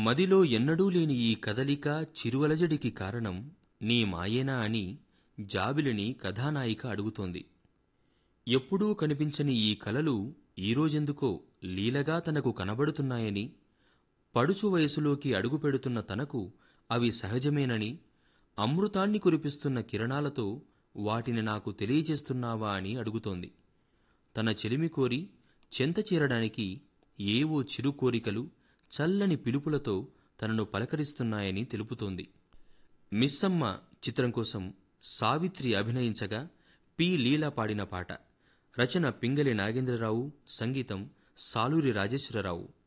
మదిలో ఎన్నడూ లేని ఈ కదలిక చిరువలజడికి కారణం నీ మాయేనా అని జాబిలిని కథానాయిక అడుగుతోంది ఎప్పుడూ కనిపించని ఈ కలలు ఈరోజెందుకో లీలగా తనకు కనబడుతున్నాయని పడుచు వయసులోకి అడుగుపెడుతున్న తనకు అవి సహజమేనని అమృతాన్ని కురిపిస్తున్న కిరణాలతో వాటిని నాకు తెలియజేస్తున్నావా అని అడుగుతోంది తన చెలిమి కోరి చెంత చేరడానికి ఏవో చిరు కోరికలు చల్లని పిలుపులతో తనను పలకరిస్తున్నాయని తెలుపుతోంది మిస్సమ్మ చిత్రం కోసం సావిత్రి అభినయించగా పి లీలా పాడిన పాట రచన పింగళి నాగేంద్రరావు సంగీతం సాలూరి రాజేశ్వరరావు